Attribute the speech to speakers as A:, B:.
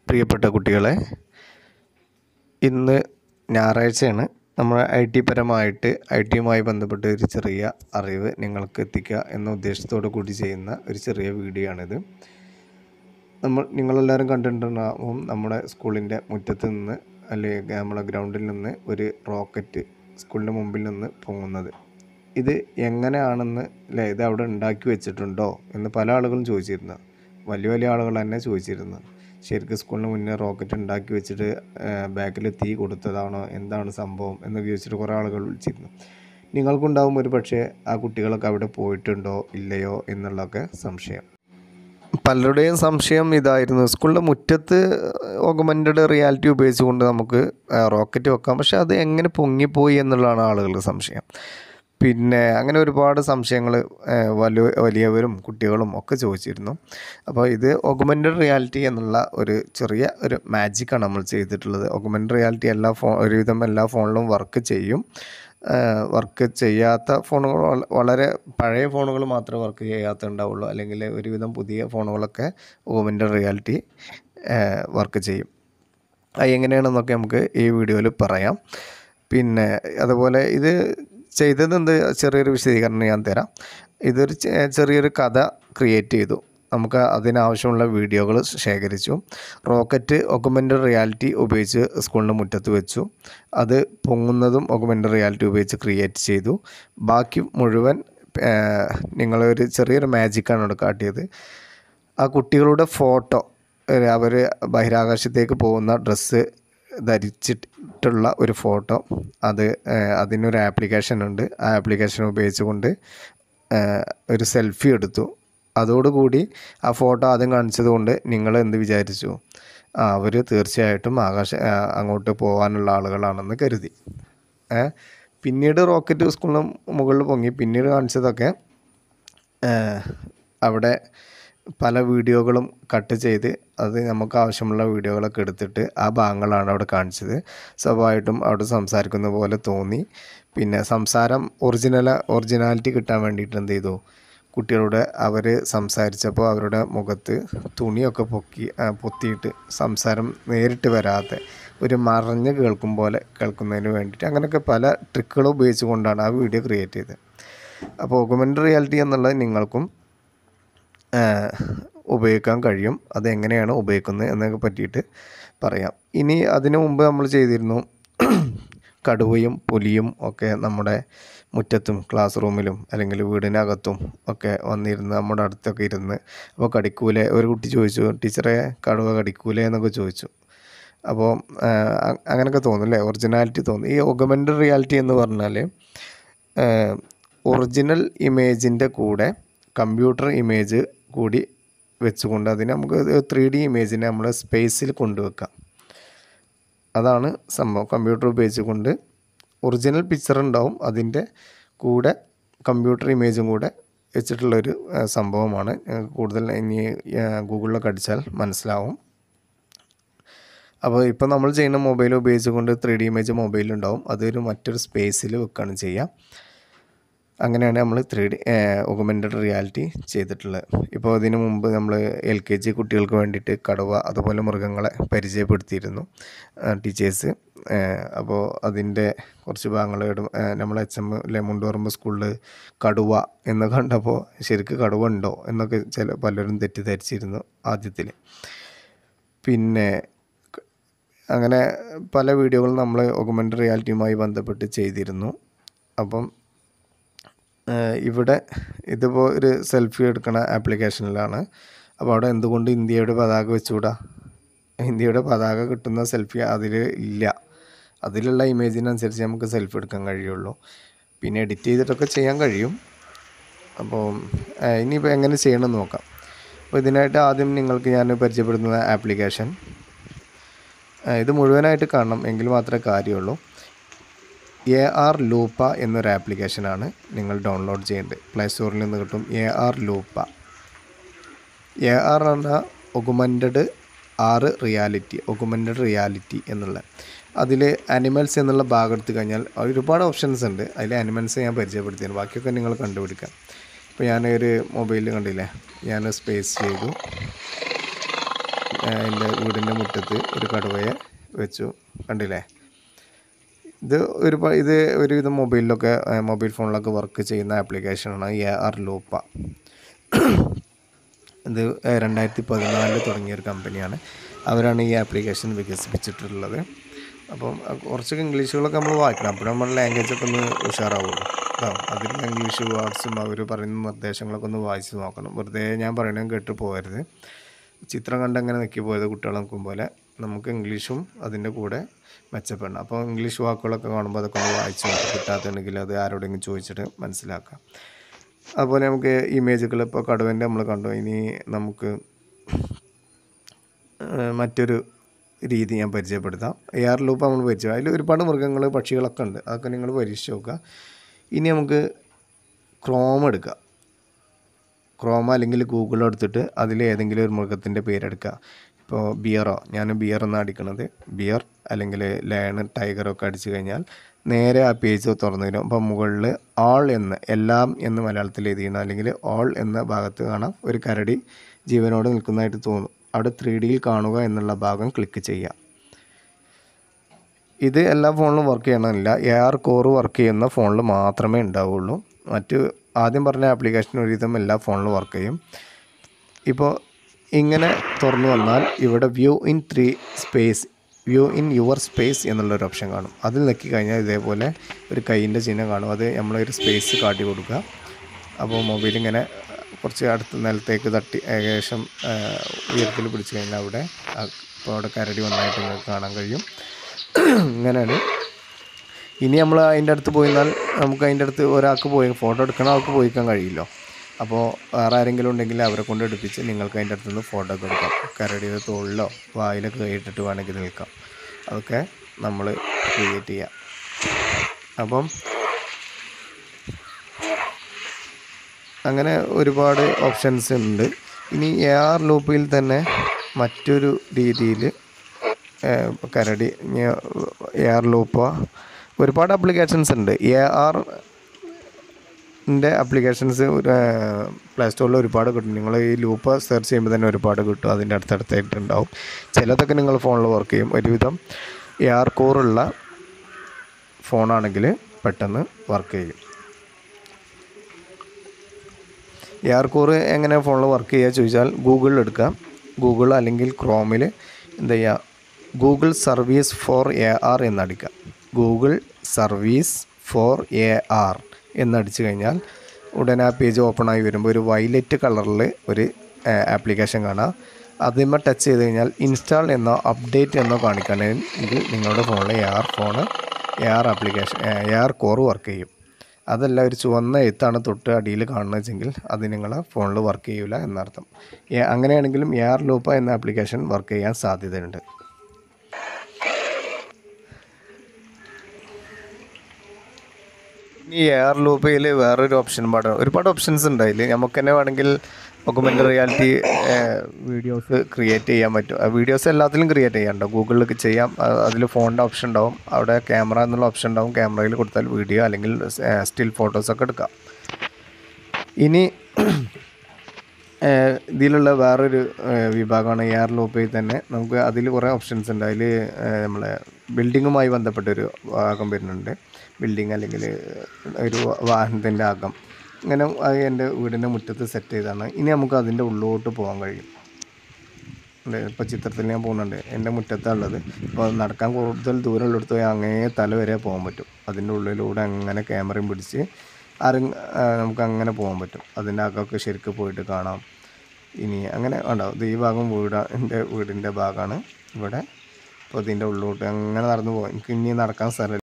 A: പ്രിയപ്പെട്ട കുട്ടികളെ ഇന്ന് ഞായറാഴ്ചയാണ് നമ്മൾ ഐ ടി പരമായിട്ട് ഐ ടിയുമായി ബന്ധപ്പെട്ട ഒരു ചെറിയ അറിവ് നിങ്ങൾക്ക് എത്തിക്കുക എന്ന ഉദ്ദേശത്തോടു കൂടി ചെയ്യുന്ന ഒരു ചെറിയ വീഡിയോ ആണിത് നമ്മൾ നിങ്ങളെല്ലാവരും കണ്ടിട്ടുണ്ടാവും നമ്മുടെ സ്കൂളിൻ്റെ മുറ്റത്ത് നിന്ന് അല്ലെങ്കിൽ നമ്മളെ ഗ്രൗണ്ടിൽ നിന്ന് ഒരു റോക്കറ്റ് സ്കൂളിൻ്റെ മുമ്പിൽ നിന്ന് പൊങ്ങുന്നത് ഇത് എങ്ങനെയാണെന്ന് അല്ലേ ഇത് അവിടെ ഉണ്ടാക്കി വെച്ചിട്ടുണ്ടോ എന്ന് പല ആളുകളും ചോദിച്ചിരുന്നു വലിയ വലിയ ആളുകൾ തന്നെ ചോദിച്ചിരുന്നു ശരിക്കും സ്കൂളിന് മുന്നേ റോക്കറ്റ് ഉണ്ടാക്കി വെച്ചിട്ട് ബാക്കിൽ തീ കൊടുത്തതാണോ എന്താണ് സംഭവം എന്നൊക്കെ ചോദിച്ചിട്ട് കുറേ ആളുകൾ വിളിച്ചിരുന്നു നിങ്ങൾക്കുണ്ടാവും ഒരു പക്ഷേ ആ കുട്ടികളൊക്കെ അവിടെ പോയിട്ടുണ്ടോ ഇല്ലയോ എന്നുള്ളതൊക്കെ സംശയം പലരുടെയും സംശയം ഇതായിരുന്നു സ്കൂളിൻ്റെ മുറ്റത്ത് ഓഗമെൻറ്റഡ് റിയാലിറ്റി ഉപയോഗിച്ചുകൊണ്ട് നമുക്ക് റോക്കറ്റ് വെക്കാം പക്ഷെ അത് എങ്ങനെ പൊങ്ങിപ്പോയി എന്നുള്ളതാണ് ആളുകളുടെ സംശയം പിന്നെ അങ്ങനെ ഒരുപാട് സംശയങ്ങൾ വലിയ വലിയവരും കുട്ടികളും ഒക്കെ ചോദിച്ചിരുന്നു അപ്പോൾ ഇത് ഓഗമെൻറ്റഡ് റിയാലിറ്റി എന്നുള്ള ഒരു ചെറിയ ഒരു മാജിക്കാണ് നമ്മൾ ചെയ്തിട്ടുള്ളത് ഓഗമെൻറ്റഡ് റിയാലിറ്റി എല്ലാ ഫോ ഒരുവിധം എല്ലാ ഫോണിലും വർക്ക് ചെയ്യും വർക്ക് ചെയ്യാത്ത ഫോണുകൾ വളരെ പഴയ ഫോണുകൾ മാത്രമേ വർക്ക് ചെയ്യാത്ത ഉണ്ടാവുള്ളൂ അല്ലെങ്കിൽ ഒരുവിധം പുതിയ ഫോണുകളൊക്കെ ഓഗമെൻറ്റഡ് റിയാലിറ്റി വർക്ക് ചെയ്യും അത് എങ്ങനെയാണെന്നൊക്കെ നമുക്ക് ഈ വീഡിയോയിൽ പറയാം പിന്നെ അതുപോലെ ഇത് ചെയ്തത് എന്ത് ചെറിയൊരു വിശദീകരണം ഞാൻ തരാം ഇതൊരു ചെറിയൊരു കഥ ക്രിയേറ്റ് ചെയ്തു നമുക്ക് അതിനാവശ്യമുള്ള വീഡിയോകൾ ശേഖരിച്ചു റോക്കറ്റ് ഒക്കുമെൻ്റഡ് റിയാലിറ്റി ഉപയോഗിച്ച് സ്കൂളിൻ്റെ മുറ്റത്ത് വെച്ചു അത് പൊങ്ങുന്നതും ഒക്കുമെൻ്റഡ് റിയാലിറ്റി ഉപയോഗിച്ച് ക്രിയേറ്റ് ചെയ്തു ബാക്കി മുഴുവൻ നിങ്ങളൊരു ചെറിയൊരു മാജിക്കാണ് ഇവിടെ കാട്ടിയത് ആ കുട്ടികളുടെ ഫോട്ടോ അവർ ബഹിരാകാശത്തേക്ക് പോകുന്ന ഡ്രസ്സ് ധരിച്ചിട്ടുള്ള ഒരു ഫോട്ടോ അത് അതിനൊരു ആപ്ലിക്കേഷൻ ഉണ്ട് ആ ആപ്ലിക്കേഷൻ ഉപയോഗിച്ചുകൊണ്ട് ഒരു സെൽഫി എടുത്തു അതോടുകൂടി ആ ഫോട്ടോ ആദ്യം കാണിച്ചത് കൊണ്ട് നിങ്ങൾ എന്ത് വിചാരിച്ചു ആ അവർ തീർച്ചയായിട്ടും ആകാശ അങ്ങോട്ട് പോകാനുള്ള ആളുകളാണെന്ന് കരുതി പിന്നീട് റോക്കറ്റ് സ്കൂളിന് മുകളിൽ പൊങ്ങി പിന്നീട് കാണിച്ചതൊക്കെ അവിടെ പല വീഡിയോകളും കട്ട് ചെയ്ത് അത് നമുക്ക് ആവശ്യമുള്ള വീഡിയോകളൊക്കെ എടുത്തിട്ട് ആ ഭാഗങ്ങളാണ് അവിടെ കാണിച്ചത് സ്വാഭാവികമായിട്ടും അവിടെ സംസാരിക്കുന്ന പോലെ തോന്നി പിന്നെ സംസാരം ഒറിജിനൽ ഒറിജിനാലിറ്റി കിട്ടാൻ വേണ്ടിയിട്ട് എന്ത് ചെയ്തു കുട്ടികളുടെ അവർ സംസാരിച്ചപ്പോൾ അവരുടെ മുഖത്ത് തുണിയൊക്കെ പൊക്കി പൊത്തിയിട്ട് സംസാരം നേരിട്ട് വരാതെ ഒരു മറഞ്ഞ് കേൾക്കും പോലെ കേൾക്കുന്നതിന് വേണ്ടിയിട്ട് അങ്ങനെയൊക്കെ പല ട്രിക്കുകളും ഉപയോഗിച്ചുകൊണ്ടാണ് ആ വീഡിയോ ക്രിയേറ്റ് ചെയ്തത് അപ്പോൾ ഓഗുമെൻ്റ് റിയാലിറ്റി എന്നുള്ളത് നിങ്ങൾക്കും ഉപയോഗിക്കാൻ കഴിയും അതെങ്ങനെയാണ് ഉപയോഗിക്കുന്നത് എന്നൊക്കെ പറ്റിയിട്ട് പറയാം ഇനി അതിനു മുമ്പ് നമ്മൾ ചെയ്തിരുന്നു കടുവയും പുലിയും ഒക്കെ നമ്മുടെ മുറ്റത്തും ക്ലാസ് റൂമിലും അല്ലെങ്കിൽ വീടിനകത്തും ഒക്കെ വന്നിരുന്ന് നമ്മുടെ അടുത്തൊക്കെ ഇരുന്ന് അപ്പോൾ കടിക്കൂലേ ഒരു കുട്ടി ചോദിച്ചു ടീച്ചറെ കടുവ കടിക്കൂലേ എന്നൊക്കെ ചോദിച്ചു അപ്പോൾ അങ്ങനെയൊക്കെ തോന്നും അല്ലേ ഒറിജിനാലിറ്റി തോന്നും ഈ ഒഗമെൻ്റഡ് റിയാലിറ്റി എന്ന് പറഞ്ഞാൽ ഒറിജിനൽ ഇമേജിൻ്റെ കൂടെ കമ്പ്യൂട്ടർ ഇമേജ് കൂടി വെച്ചുകൊണ്ട് അതിനെ നമുക്ക് ത്രീ ഡി ഇമേജിനെ നമ്മൾ സ്പേസിൽ കൊണ്ടുവെക്കാം അതാണ് സംഭവം കമ്പ്യൂട്ടർ ഉപയോഗിച്ചുകൊണ്ട് ഒറിജിനൽ പിക്ചർ ഉണ്ടാവും അതിൻ്റെ കൂടെ കമ്പ്യൂട്ടർ ഇമേജും കൂടെ വെച്ചിട്ടുള്ളൊരു സംഭവമാണ് കൂടുതൽ ഇനി ഗൂഗിളിലൊക്കെ അടിച്ചാൽ മനസ്സിലാവും അപ്പോൾ ഇപ്പോൾ നമ്മൾ ചെയ്യുന്ന മൊബൈൽ ഉപയോഗിച്ചുകൊണ്ട് ത്രീ ഡി ഇമേജ് മൊബൈലുണ്ടാവും അതൊരു മറ്റൊരു സ്പേസിൽ വെക്കുകയാണ് ചെയ്യുക അങ്ങനെയാണ് നമ്മൾ ത്രീ ഡി ഒഗുമെൻറ്റഡ് റിയാലിറ്റി ചെയ്തിട്ടുള്ളത് ഇപ്പോൾ ഇതിനു മുമ്പ് നമ്മൾ എൽ കെ ജി കുട്ടികൾക്ക് വേണ്ടിയിട്ട് കടുവ അതുപോലെ മൃഗങ്ങളെ പരിചയപ്പെടുത്തിയിരുന്നു ടീച്ചേഴ്സ് അപ്പോൾ അതിൻ്റെ കുറച്ച് ഭാഗങ്ങൾ നമ്മൾ എച്ച് എം അല്ലെ മുണ്ടുപറമ്പ് സ്കൂളിൽ കടുവ എന്ന് കണ്ടപ്പോൾ ശരിക്കും കടുവ ഉണ്ടോ എന്നൊക്കെ ചില പലരും തെറ്റിദ്ധരിച്ചിരുന്നു ആദ്യത്തിൽ പിന്നെ അങ്ങനെ പല വീഡിയോകളും നമ്മൾ ഒഗുമെൻ്റഡ് റിയാലിറ്റിയുമായി ബന്ധപ്പെട്ട് ചെയ്തിരുന്നു അപ്പം ഇവിടെ ഇതിപ്പോൾ ഒരു സെൽഫി എടുക്കുന്ന ആപ്ലിക്കേഷനിലാണ് അപ്പോൾ അവിടെ എന്തുകൊണ്ട് ഇന്ത്യയുടെ പതാക വെച്ചുകൂടാ ഇന്ത്യയുടെ പതാക കിട്ടുന്ന സെൽഫി അതിൽ ഇല്ല അതിലുള്ള ഇമേജിനനുസരിച്ച് നമുക്ക് സെൽഫി എടുക്കാൻ കഴിയുള്ളൂ പിന്നെ എഡിറ്റ് ചെയ്തിട്ടൊക്കെ ചെയ്യാൻ കഴിയും അപ്പോൾ ഇനിയിപ്പോൾ എങ്ങനെ ചെയ്യണമെന്ന് നോക്കാം അപ്പോൾ ഇതിനായിട്ട് ആദ്യം നിങ്ങൾക്ക് ഞാൻ പരിചയപ്പെടുത്തുന്ന ആപ്ലിക്കേഷൻ ഇത് മുഴുവനായിട്ട് കാണണം എങ്കിൽ മാത്രമേ കാര്യമുള്ളൂ എ ആർ ലൂപ്പ എന്നൊരു ആപ്ലിക്കേഷനാണ് നിങ്ങൾ ഡൗൺലോഡ് ചെയ്യേണ്ടത് പ്ലേ സ്റ്റോറിൽ നിന്ന് കിട്ടും എ ആർ ലൂപ്പ എ ആർ എന്ന ഒഗുമെൻറ്റഡ് ആറ് റിയാലിറ്റി ഒഗുമെൻറ്റഡ് റിയാലിറ്റി എന്നുള്ള അതിൽ അനിമൽസ് എന്നുള്ള ഭാഗം എടുത്തു കഴിഞ്ഞാൽ ഒരുപാട് ഓപ്ഷൻസ് ഉണ്ട് അതിൽ അനിമൽസ് ഞാൻ പരിചയപ്പെടുത്തിയാണ് ബാക്കിയൊക്കെ നിങ്ങൾ കണ്ടുപിടിക്കാം ഇപ്പോൾ ഞാൻ ഒരു മൊബൈലിൽ കണ്ടില്ലേ ഞാൻ സ്പേസ് ചെയ്തു എൻ്റെ വീടിൻ്റെ മുറ്റത്ത് ഒരു കടുവയെ വെച്ചു കണ്ടില്ലേ ഇത് ഒരു പ- ഇത് ഒരുവിധം മൊബൈലിലൊക്കെ ഏഹ്, മൊബൈൽ ഫോണിലൊക്കെ വർക്ക് ചെയ്യുന്ന ആപ്ലിക്കേഷനാണ് എ ആർ ലൂപ്പ ഇത് ഏഹ്, രണ്ടായിരത്തി പതിനാലിൽ തുടങ്ങിയ ഒരു കമ്പനിയാണ് അവരാണ് ഈ ആപ്ലിക്കേഷൻ വികസിപ്പിച്ചിട്ടുള്ളത് അപ്പം അഹ് കുറച്ചൊക്കെ ഇംഗ്ലീഷുകളൊക്കെ നമ്മൾ വായിക്കണം അപ്പോൾ നമ്മുടെ ലാംഗ്വേജ് ഒക്കെ ഒന്ന് ഉഷാറാവുള്ളൂ കേട്ടോ അതിൽ ഇംഗ്ലീഷ് വേർഡ്സും അവർ പറയുന്ന നിർദ്ദേശങ്ങളൊക്കെ ഒന്ന് വായിച്ച് നോക്കണം വെറുതെ ഞാൻ പറയണത് കേട്ട് പോകരുത് ചിത്രം കണ്ട് അങ്ങനെ നിൽക്കി പോയത് കുട്ടികളെ നിൽക്കും പോലെ നമുക്ക് ഇംഗ്ലീഷും അതിൻ്റെ കൂടെ മെച്ചപ്പെടണം അപ്പോൾ ഇംഗ്ലീഷ് വാക്കുകളൊക്കെ കാണുമ്പോൾ അതൊക്കെ ഒന്ന് വായിച്ച് നോക്കാം കിട്ടാത്തുണ്ടെങ്കിൽ അത് ആരോടെങ്കിലും ചോദിച്ചിട്ട് മനസ്സിലാക്കാം അതുപോലെ നമുക്ക് ഇമേജുകൾ ഇപ്പോൾ കടുവൻ്റെ നമ്മൾ കണ്ടു ഇനി നമുക്ക് ഏഹ് മറ്റൊരു രീതി ഞാൻ പരിചയപ്പെടുത്താം എ ആർ ലൂപ്പ് നമ്മൾ പരിചയം അതിൽ ഒരുപാട് മൃഗങ്ങൾ പക്ഷികളൊക്കെ ഉണ്ട് അതൊക്കെ നിങ്ങൾ പരീക്ഷിച്ച് നോക്കുക ഇനി നമുക്ക് ക്രോം എടുക്കുക ക്രോമ അല്ലെങ്കിൽ ഗൂഗിൾ എടുത്തിട്ട് അതിൽ ഏതെങ്കിലും ഒരു മൃഗത്തിൻ്റെ പേരെടുക്കുക ഇപ്പോൾ ബിയറോ ഞാൻ ബിയർ എന്നാണ് അടിക്കണത് ബിയർ അല്ലെങ്കിൽ ലയൺ ടൈഗറൊക്കെ അടിച്ചു കഴിഞ്ഞാൽ നേരെ ആ പേജ് തുറന്നു തരും അപ്പോൾ മുകളിൽ ആൾ എന്ന് എല്ലാം എന്ന് മലയാളത്തിൽ എഴുതിയാണ് അല്ലെങ്കിൽ ഓൾ എന്ന ഭാഗത്ത് കാണാം ഒരു കരടി ജീവനോട് നിൽക്കുന്നതായിട്ട് തോന്നും അവിടെ ത്രീ ഡിയിൽ കാണുക എന്നുള്ള ഭാഗം ക്ലിക്ക് ചെയ്യുക ഇത് എല്ലാ ഫോണിലും വർക്ക് ചെയ്യണമെന്നില്ല എ ആർ കോറ് വർക്ക് ചെയ്യുന്ന ഫോണിൽ മാത്രമേ ഉണ്ടാവുള്ളൂ മറ്റ് ആദ്യം പറഞ്ഞ ആപ്ലിക്കേഷൻ ഒരുവിധം എല്ലാ ഫോണിലും വർക്ക് ചെയ്യും ഇപ്പോൾ ഇങ്ങനെ തുറന്നു വന്നാൽ ഇവിടെ view in three space view in your space എന്നുള്ളൊരു ഓപ്ഷൻ കാണും അതിൽ ഞെക്കി കഴിഞ്ഞാൽ ഇതേപോലെ ഒരു കൈയിൻ്റെ ചിഹ്നം കാണും അത് നമ്മളൊരു സ്പേസ് കാട്ടി കൊടുക്കുക അപ്പോൾ മൊബൈൽ ഇങ്ങനെ കുറച്ച് അടുത്ത് നിലത്തേക്ക് തട്ടി ഏകദേശം ആ, ഉയരത്തിൽ പിടിച്ച് കഴിഞ്ഞാൽ അവിടെ ആ, ഇപ്പോൾ അവിടെ കരടി വന്നായിട്ട് നിങ്ങൾക്ക് കാണാൻ കഴിയും ഇങ്ങനെയാണ് ഇനി നമ്മൾ അതിൻ്റെ അടുത്ത് പോയിരുന്നാൽ നമുക്ക് അതിൻ്റെ അടുത്ത് ഒരാൾക്ക് പോയി ഫോട്ടോ എടുക്കണ ആൾക്ക് പോയിക്കാൻ കഴിയില്ലോ അപ്പോൾ വേറെ ആരെങ്കിലും ഉണ്ടെങ്കിൽ അവരെ കൊണ്ട് എടുപ്പിച്ച് നിങ്ങൾക്ക് അതിൻ്റെ അടുത്ത് നിന്ന് ഫോട്ടോ ഒക്കെ എടുക്കാം കരടിയുടെ തോളിലോ വായിലൊക്കെ കൈയിട്ടിട്ട് വേണമെങ്കിൽ നിൽക്കാം അതൊക്കെ നമ്മൾ ക്രിയേറ്റ് ചെയ്യാം അപ്പം അങ്ങനെ ഒരുപാട് ഓപ്ഷൻസ് ഉണ്ട് ഇനി എ ആർ ലൂപ്പിൽ തന്നെ മറ്റൊരു രീതിയിൽ കരടി എ ആർ ലൂപ്പ ഒരുപാട് ആപ്ലിക്കേഷൻസ് ഉണ്ട് എ ആർ ൻ്റെ ആപ്ലിക്കേഷൻസ് പ്ലേ സ്റ്റോറിൽ ഒരുപാട് കിട്ടും നിങ്ങൾ ഈ ലൂപ്പ് സെർച്ച് ചെയ്യുമ്പോൾ തന്നെ ഒരുപാട് കിട്ടും അതിൻ്റെ അടുത്തടുത്തായിട്ടുണ്ടാവും ചിലതൊക്കെ നിങ്ങൾ ഫോണിൽ വർക്ക് ചെയ്യും ഒരുവിധം എ ആർ കോറുള്ള ഫോണാണെങ്കിൽ പെട്ടെന്ന് വർക്ക് ചെയ്യും എയർ കോർ എങ്ങനെ ഫോണിൽ വർക്ക് ചെയ്യുക ചോദിച്ചാൽ ഗൂഗിളിൽ എടുക്കാം ഗൂഗിൾ അല്ലെങ്കിൽ ക്രോമിൽ എന്താ ചെയ്യുക Google service for A R എന്നടിക്കുക Google service for A R എന്നടിച്ചു കഴിഞ്ഞാൽ ഉടനെ ആ പേജ് ഓപ്പൺ ആയി വരുമ്പോൾ ഒരു വയലറ്റ് കളറിൽ ഒരു ആപ്ലിക്കേഷൻ കാണാം അതിന്മേൽ ടച്ച് ചെയ്ത് കഴിഞ്ഞാൽ ഇൻസ്റ്റാൾ എന്നോ അപ്ഡേറ്റ് എന്നോ കാണിക്കണമെങ്കിൽ നിങ്ങളുടെ ഫോണിൽ A R phone A R application A R core work ചെയ്യും അതല്ല ഒരു ചുവന്ന എഴുത്താണ് തൊട്ട് അടിയിൽ കാണുന്നത് വെച്ചെങ്കിൽ അത് നിങ്ങളെ ഫോണിൽ വർക്ക് ചെയ്യില്ല എന്നർത്ഥം ഏ- അങ്ങനെയാണെങ്കിലും എയർ ലൂപ്പ എന്ന ആപ്ലിക്കേഷൻ വർക്ക് ചെയ്യാൻ സാധ്യതയുണ്ട് ഈ എയർ ലൂപ്പയിൽ വേറൊരു ഓപ്ഷൻ പാടാണ് ഒരുപാട് ഓപ്ഷൻസ് ഉണ്ട് അതിൽ നമുക്ക് തന്നെ വേണമെങ്കിൽ ഒക്കുമെൻ്റ് റിയാലിറ്റി വീഡിയോസ് ക്രിയേറ്റ് ചെയ്യാൻ പറ്റും വീഡിയോസ് എല്ലാത്തിലും ക്രിയേറ്റ് ചെയ്യാം കേട്ടോ ഗൂഗിളിലൊക്കെ ചെയ്യാം അതിൽ ഫോണിൻ്റെ ഓപ്ഷൻ ഉണ്ടാവും അവിടെ ക്യാമറ എന്നുള്ള ഓപ്ഷൻ ഉണ്ടാവും ക്യാമറയിൽ കൊടുത്താൽ വീഡിയോ അല്ലെങ്കിൽ സ്റ്റിൽ ഫോട്ടോസൊക്കെ എടുക്കാം ഇനി ഏഹ് ഇതിലുള്ള വേറൊരു ഏഹ് വിഭാഗമാണ് എയർ ലൂപ്പിൽ തന്നെ നമുക്ക് അതിൽ കുറേ ഓപ്ഷൻസ് ഉണ്ട് അതിൽ നമ്മളെ ബിൽഡിങ്ങുമായി ബന്ധപ്പെട്ടൊരു ഭാഗം വരുന്നുണ്ട് ബിൽഡിങ് അല്ലെങ്കിൽ ഒരു വാഹനത്തിൻ്റെ അകം ഇങ്ങനെ അത് എൻ്റെ വീടിൻ്റെ മുറ്റത്ത് സെറ്റ് ചെയ്താണ് ഇനി നമുക്ക് അതിൻ്റെ ഉള്ളിലോട്ട് പോകാൻ കഴിയും ഇപ്പോൾ ചിത്രത്തിൽ ഞാൻ പോകുന്നുണ്ട് എൻ്റെ മുറ്റത്താണ് ഉള്ളത് അപ്പോൾ നടക്കാൻ കൂടുതൽ ദൂരമുള്ളിടത്ത് പോയി അങ്ങേ തല വരെ പോകാൻ പറ്റും അതിൻ്റെ ഉള്ളിലൂടെ അങ്ങനെ ക്യാമറയും പിടിച്ച് ആരും ആ, നമുക്ക് അങ്ങനെ പോകാൻ പറ്റും അതിൻ്റെ അകമൊക്കെ ശരിക്കും പോയിട്ട് കാണാം ഇനി അങ്ങനെ ഉണ്ടാവും ഇത് ഈ ഭാഗം വീട് എൻ്റെ വീടിൻ്റെ ഭാഗമാണ് ഇവിടെ അപ്പോൾ ഇതിൻ്റെ ഉള്ളിലോട്ട് അങ്ങനെ നടന്നു പോകാം എനിക്ക് ഇനി നടക്കാൻ സ്ഥലം